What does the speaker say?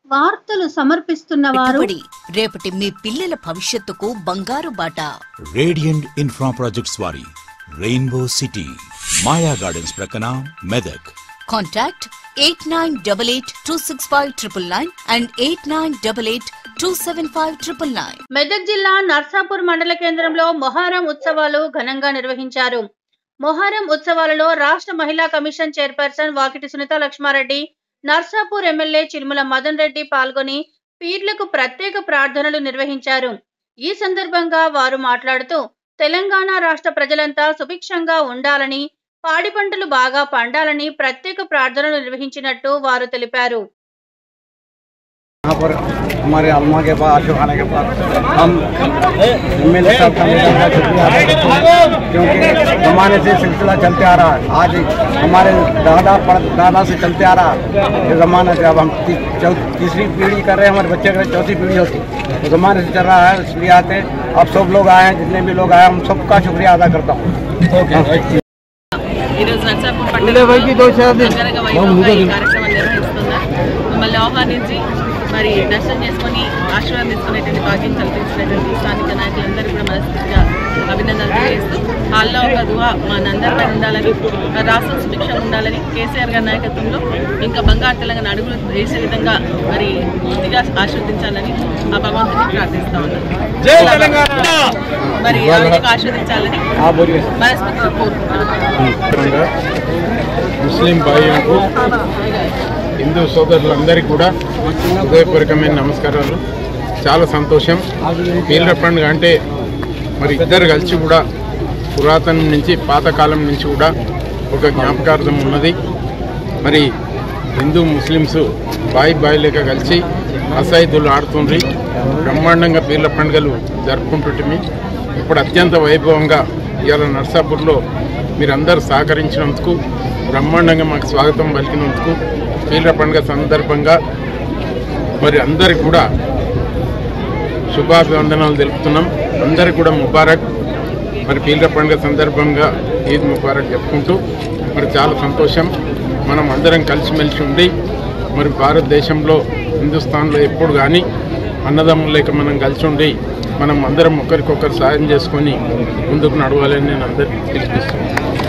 వార్తలు సమర్పిస్తున్న వారు పెట్టుబడి రేపటి మీ పిల్లల భవిష్యత్తుకు బంగారు బాట రేడియంట్ ఇన్ఫ్రా ప్రాజెక్ట్స్ వారి రెయిన్బో సిటీ మాయా గార్డెన్స్ ప్రక్కన Medak contact eight nine double eight two six five triple nine and eight nine double eight two seven five triple nine Medak జిల్లా నర్సాపూర్ మండల కేంద్రంలో మొహరం ఉత్సవాలు ఘనంగా నిర్వహించారు మొహరం ఉత్సవాలలో రాష్ట్ర మహిళా commission chairperson Vakiti Sunitha Laxma Reddy Narsapur MLA Chirumala Madan Reddy పాల్గొని పీర్లకు ప్రత్యేక ప్రార్థనలు నిర్వహించారు ఈ సందర్భంగా వారు మాట్లాడుతూ తెలంగాణ రాష్ట్ర ప్రజలంతా సుభిక్షంగా ఉండాలని పాడి పంటలు బాగా పండాలని ప్రత్యేక ప్రార్థనలు నిర్వహించినట్టు వారు తెలిపారు यहाँ पर हमारे अम्मा के पास आशु खाने के पास हम एम एल साहब का हमेशा का शुक्रिया अदा करते हैं क्योंकि जमाने से सिलसिला चलते आ रहा है आज हमारे दादा पड़ दादा से चलते आ रहा है ये ज़माने से अब हम ती, चौ, तीसरी पीढ़ी कर रहे हैं हमारे बच्चे कर चौथी पीढ़ी होती तो ज़माने से चल रहा है इसलिए आते अब सब लोग आए हैं जितने भी लोग आए हैं, हम सबका शुक्रिया अदा करता हूँ ఈరోజు నర్సాపూర్ పట్టణంలో అంగరంగ వైభవంగా ఈ కార్యక్రమం నిర్వహిస్తున్నారు మమ్మల్ని ఆహ్వానించి మరి దర్శనం చేసుకొని ఆశీర్వాదం తీసుకునేటువంటి భాగ్యం కల్పించినటువంటి స్థానిక నాయకులందరూ కూడా మనస్ఫూర్తిగా అభినందనలు తెలియజేస్తూ హాల్లో ఒక దువా మనందరిపై ఉండాలని మన రాష్ట్రం సుభిక్షంగా ఉండాలని కేసీఆర్ గారి నాయకత్వంలో ఇంకా బంగారు తెలంగాణ అడుగులు వేసే విధంగా మరి పూర్తిగా ఆశీర్వదించాలని ఆ భగవంతుని ప్రార్థిస్తా ఉన్నాను మరి ఆ విధంగా ఆశీర్వదించాలని हाँ बोलिए మనస్ఫూర్తిగా కోరుకుంటున్నాను సందర్భంగా ముస్లిం భాయ్యులకు హిందూ సోదరులందరికీ కూడా హృదయపూర్వకమైన నమస్కారాలు చాలా సంతోషం పీర్ల పండుగ అంటే మరి ఇద్దరు కలిసి కూడా పురాతనం నుంచి పాతకాలం నుంచి కూడా ఒక జ్ఞాపకార్థం ఉన్నది మరి హిందూ ముస్లిమ్స్ బాయ్ బాయ్ లెక్క కలిసి అసాయిదులు ఆడుతుండ్రి బ్రహ్మాండంగా పీర్ల పండుగలు జరుపుకుంటుంటిమి ఇప్పుడు అత్యంత వైభవంగా ఇవాళ నర్సాపూర్లో మీరందరూ సహకరించినందుకు బ్రహ్మాండంగా మాకు స్వాగతం పలికినందుకు పీర్ల పండుగ సందర్భంగా మరి అందరికి కూడా శుభాభివందనాలు తెలుపుతున్నాం అందరికి కూడా ముబారక్ మరి పీర్ల పండుగ సందర్భంగా ఈద్ ముబారక్ చెప్పుకుంటూ మరి చాలా సంతోషం మనం అందరం కలిసిమెలిసి ఉండి మరి భారతదేశంలో హిందుస్థాన్లో ఎప్పుడు కానీ అన్నదమ్ములు లేక మనం కలిసి ఉండి మనం అందరం ఒకరికొకరు సాయం చేసుకొని ముందుకు నడవాలని నేను అందరికీ పిలిపిస్తున్నాను